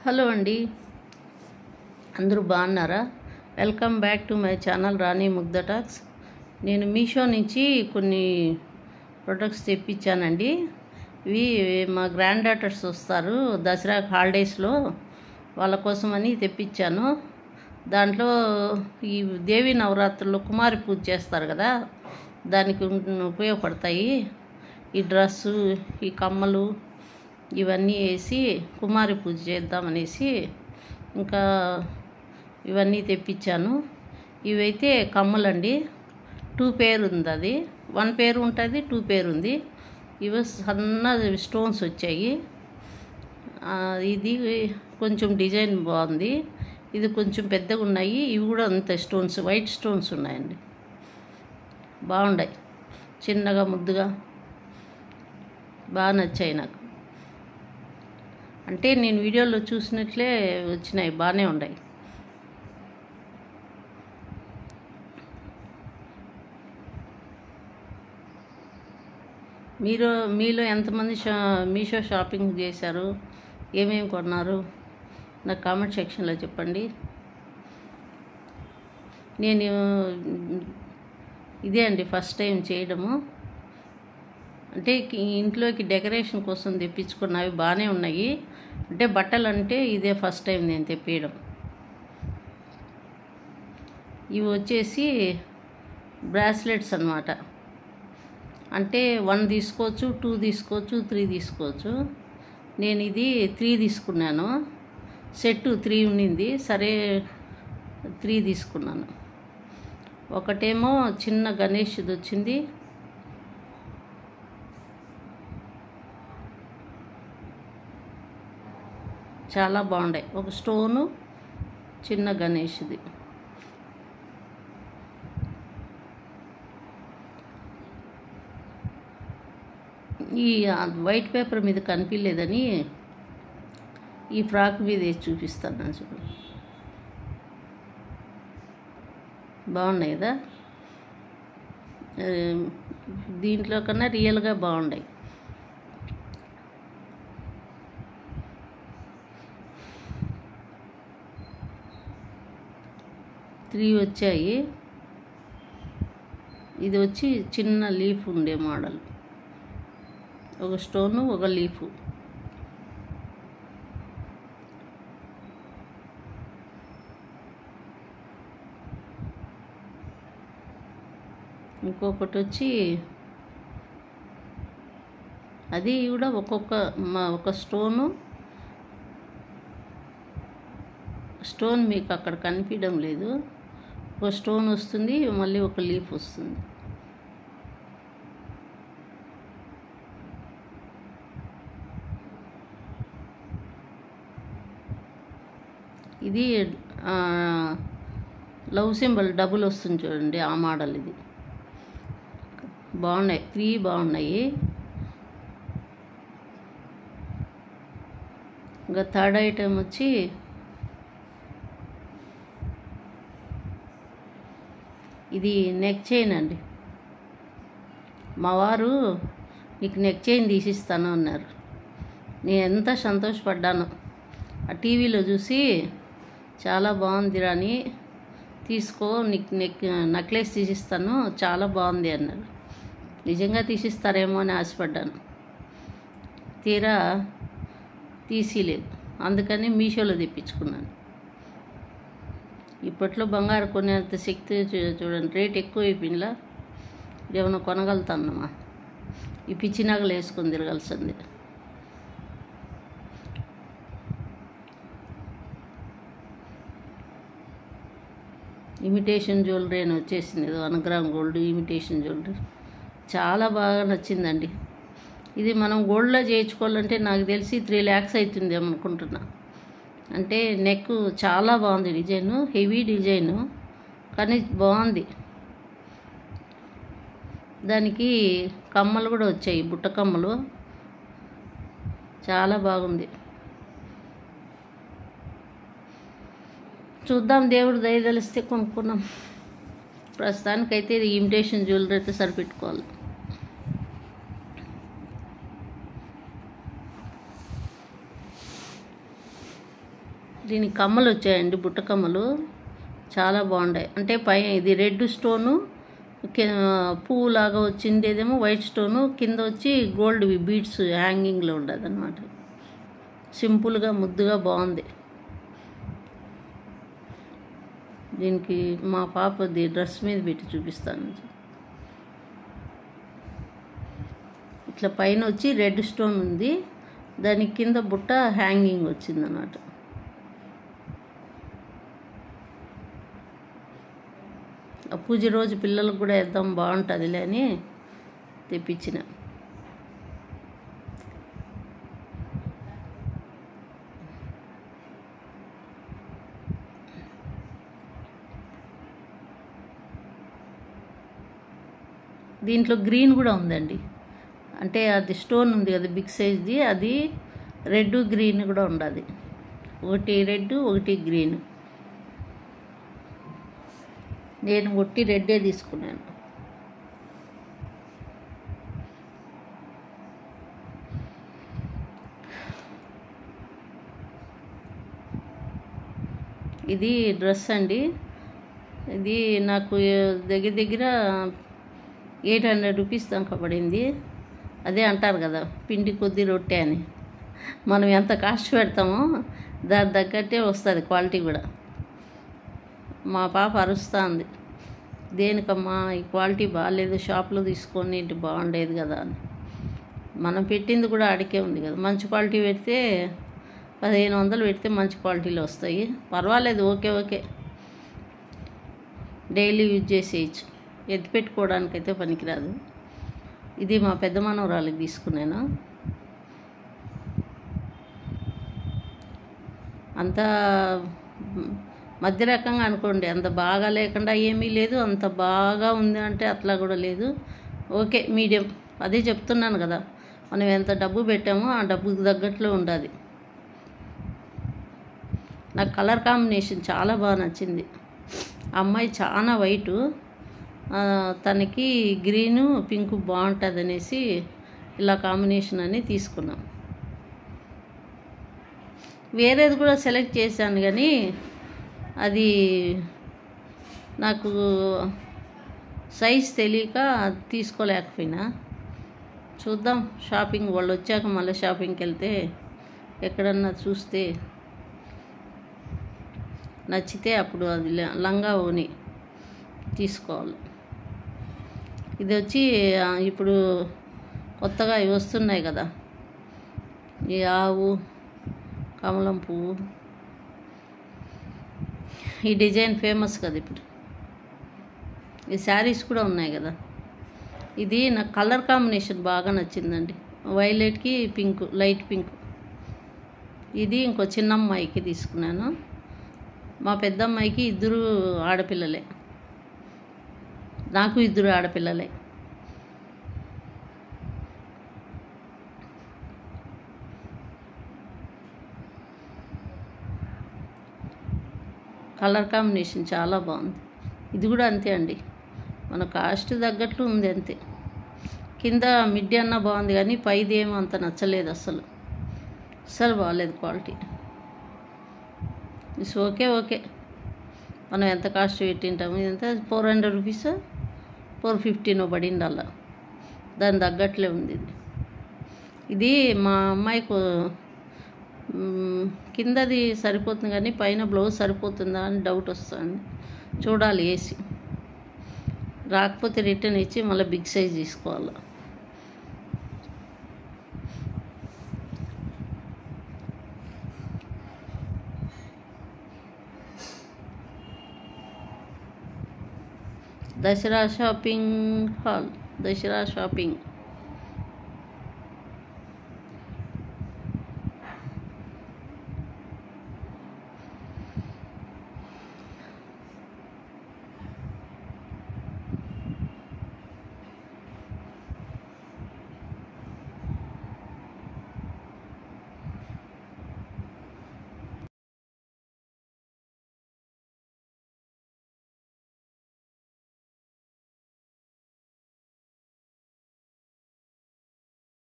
hello అండి అందరూ బాగున్నారా welcome back to my channel Rani Mugdha talks నేను మీషో నుంచి కొన్ని ప్రొడక్ట్స్ తెప్పించానండి ఇవి మా గ్రాండ్ డాటర్స్ వస్తారు దసరా హాలిడేస్లో వాళ్ళ కోసమని తెప్పించాను దాంట్లో ఈ దేవి నవరాత్రుల్లో కుమారి పూజ చేస్తారు కదా దానికి ఉపయోగపడతాయి ఈ డ్రెస్సు ఈ కమ్మలు ఇవన్నీ వేసి కుమారి పూజ చేద్దామనేసి ఇంకా ఇవన్నీ తెప్పించాను ఇవైతే కమ్మలండి టూ పేర్ ఉంది అది వన్ పేరు ఉంటుంది టూ పేరు ఉంది ఇవి సన్న స్టోన్స్ వచ్చాయి ఆ, ఇది కొంచెం డిజైన్ బాగుంది ఇది కొంచెం పెద్దగా ఉన్నాయి ఇవి కూడా అంత స్టోన్స్ వైట్ స్టోన్స్ ఉన్నాయండి బాగున్నాయి చిన్నగా ముద్దుగా బాగా నచ్చాయి నాకు అంటే నేను వీడియోలో చూసినట్లే వచ్చినాయి బాగానే ఉన్నాయి మీరు మీలో ఎంతమంది షా మీషో షాపింగ్ చేశారు ఏమేమి కొన్నారు నాకు కామెంట్ సెక్షన్లో చెప్పండి నేను ఇదే అండి ఫస్ట్ టైం చేయడము అంటే కి- ఇంట్లోకి డెకరేషన్ కోసం తెప్పించుకున్నవి బాగానే ఉన్నాయి అంటే బట్టలు అంటే ఇదే ఫస్ట్ టైం నేను తెప్పియడం ఇవి వచ్చేసి బ్రాస్లెట్స్ అన్నమాట అంటే వన్ తీసుకోవచ్చు టూ తీసుకోవచ్చు త్రీ తీసుకోవచ్చు నేను ఇది త్రీ తీసుకున్నాను సెట్ త్రీ ఉండింది సరే త్రీ తీసుకున్నాను ఒకటేమో చిన్న గణేష్ది వచ్చింది చాలా బాగుండాయి ఒక స్టోను చిన్న గణేష్ది ఈ వైట్ పేపర్ మీద కనిపించలేదని ఈ ఫ్రాక్ మీద వేసి చూపిస్తాను నేను చూడండి బాగున్నాయి కదా ఆ, దీంట్లో కన్నా రియల్గా బాగున్నాయి త్రీ వచ్చాయి ఇది వచ్చి చిన్న లీఫ్ ఉండే మోడల్ ఒక స్టోను ఒక లీఫు ఇంకొకటి వచ్చి అది కూడా ఒక్కొక్క మా ఒక స్టోను స్టోన్ మీకు అక్కడ కనిపించడం లేదు ఒక స్టోన్ వస్తుంది మళ్ళీ ఒక లీఫ్ వస్తుంది ఇది ఆ, లవ్ సింబల్ డబుల్ వస్తుంది చూడండి ఆ మోడల్ ఇది బాగున్నాయి త్రీ బాగున్నాయి ఇంకా థర్డ్ ఐటెం వచ్చి ఇది నెక్ చైన్ అండి మా వారు నీకు నెక్ చైన్ తీసిస్తాను అన్నారు నేను ఎంత సంతోషపడ్డాను ఆ టీవీలో చూసి చాలా బాగుంది రాని తీసుకో నీకు నెక్ నెక్లెస్ తీసిస్తాను చాలా బాగుంది అన్నారు నిజంగా తీసిస్తారేమో అని ఆశపడ్డాను తీరా తీసిలేదు అందుకని మీషోలో తెప్పించుకున్నాను ఇప్పట్లో బంగారు కొనేంత శక్తి చూ- చూడండి రేట్ ఎక్కువ అయిపోయిందా ఏమైనా కొనగలుగుతానమ్మా ఈ పిచ్చి నగలు వేసుకొని తిరగాల్సింది ఇమిటేషన్ జ్యువెలరీ అని వచ్చేసింది ఇది one gram gold imitation jewellery చాలా బాగా నచ్చిందండి ఇది మనం గోల్డ్లో చేయించుకోవాలంటే నాకు తెలిసి త్రీ ల్యాక్స్ అవుతుంది అనుకుంటున్నా అంటే నెక్ చాలా బాగుంది డిజైన్ హెవీ డిజైను కానీ బాగుంది దానికి కమ్మలు కూడా వచ్చాయి బుట్ట కమ్మలు చాలా బాగుంది చూద్దాం దేవుడు దయ తెలిస్తే కొనుక్కున్నాం ప్రస్తుతానికైతే ఇది ఇమిటేషన్ జ్యువెలరీ అయితే సరిపెట్టుకోవాలి దీనికి కమ్మలు వచ్చాయండి బుట్ట కమ్మలు చాలా బాగున్నాయి అంటే పై ఇది రెడ్ స్టోను కి- పువ్వు లాగా వచ్చింది ఏదేమో వైట్ స్టోను కింద వచ్చి గోల్డ్ బీడ్స్ హ్యాంగింగ్లో ఉండదు అనమాట సింపుల్గా ముద్దుగా బాగుంది దీనికి మా పాపది డ్రెస్ మీద పెట్టి చూపిస్తాను ఇట్లా పైన వచ్చి రెడ్ స్టోన్ ఉంది దాని కింద బుట్ట హ్యాంగింగ్ వచ్చింది అన్నమాట ఆ పూజ రోజు పిల్లలకు కూడా వేద్దాం బాగుంటుందిలే అని తెప్పించిన దీంట్లో గ్రీన్ కూడా ఉందండి అంటే అది స్టోన్ ఉంది కదా బిగ్ సైజ్ది అది రెడ్ గ్రీన్ కూడా ఉండదు ఒకటి రెడ్ ఒకటి గ్రీన్ నేను ఒట్టి రెడ్డే తీసుకున్నాను ఇది డ్రెస్ అండి ఇది నాకు దగ్గర దగ్గర ఎయిట్ హండ్రెడ్ రూపీస్ దాకా పడింది అదే అంటారు కదా పిండి కొద్ది రొట్టె అని మనం ఎంత కాస్ట్ పెడతామో దాని తగ్గట్టే వస్తుంది క్వాలిటీ కూడా మా పాప అరుస్తుంది దేనికమ్మా ఈ క్వాలిటీ బాగాలేదు షాప్లో తీసుకొని ఇటు బాగుండేది కదా అని మనం పెట్టింది కూడా అడికే ఉంది కదా మంచి క్వాలిటీ పెడితే పదిహేను వందలు పెడితే మంచి క్వాలిటీలో వస్తాయి పర్వాలేదు ఓకే ఓకే డైలీ యూజ్ చేసేయచ్చు ఎత్తి పెట్టుకోవడానికైతే పనికిరాదు ఇది మా పెద్ద మనవరాలికి తీసుకున్నాను అంత మధ్య రకంగా అనుకోండి అంత బాగా లేకుండా ఏమీ లేదు అంత బాగా ఉంది అంటే అట్లా కూడా లేదు ఓకే మీడియం అదే చెప్తున్నాను కదా మనం ఎంత డబ్బు పెట్టామో ఆ డబ్బుకి తగ్గట్లో ఉండాలి నాకు కలర్ కాంబినేషన్ చాలా బాగా నచ్చింది ఆ అమ్మాయి చాలా వైటు ఆ, తనకి గ్రీను పింక్ బాగుంటుంది అనేసి ఇలా కాంబినేషన్ అని తీసుకున్నాం వేరేది కూడా సెలెక్ట్ చేశాను కానీ అది నాకు సైజ్ తెలియక తీసుకోలేకపోయినా చూద్దాం షాపింగ్ వాళ్ళు వచ్చాక మళ్ళీ షాపింగ్కి వెళ్తే ఎక్కడన్నా చూస్తే నచ్చితే అప్పుడు అది ల- లంగా ఓని తీసుకోవాలి ఇది వచ్చి ఆ, ఇప్పుడు కొత్తగా ఇవి వస్తున్నాయి కదా ఈ ఆవు కమలం పువ్వు ఈ డిజైన్ ఫేమస్ కదా ఇప్పుడు ఈ శారీస్ కూడా ఉన్నాయి కదా ఇది నాకు కలర్ కాంబినేషన్ బాగా నచ్చిందండి వైలెట్కి పింక్ లైట్ పింక్ ఇది ఇంకో చిన్న అమ్మాయికి తీసుకున్నాను మా పెద్ద అమ్మాయికి ఇద్దరు ఆడపిల్లలే నాకు ఇద్దరు ఆడపిల్లలే కలర్ కాంబినేషన్ చాలా బాగుంది ఇది కూడా అంతే అండి మన కాస్ట్ తగ్గట్లు ఉంది అంతే కింద మిడ్డీ అన్న బాగుంది కానీ పైది ఏమో అంత నచ్చలేదు అసలు అస్సలు బాగాలేదు క్వాలిటీ ఇట్స్ ఓకే ఓకే మనం ఎంత కాస్ట్ పెట్టింటాము ఇదంతా four hundred rupees four fifteen పడింది అలా దాని తగ్గట్లే ఉంది ఇది ఇది మా అమ్మాయికి మ్, కిందది సరిపోతుంది కానీ పైన బ్లౌజ్ సరిపోతుందా అని డౌట్ వస్తుంది చూడాలి వేసి రాకపోతే రిటర్న్ ఇచ్చి మళ్ళీ బిగ్ సైజ్ తీసుకోవాలి Dasara shopping haul Dasara shopping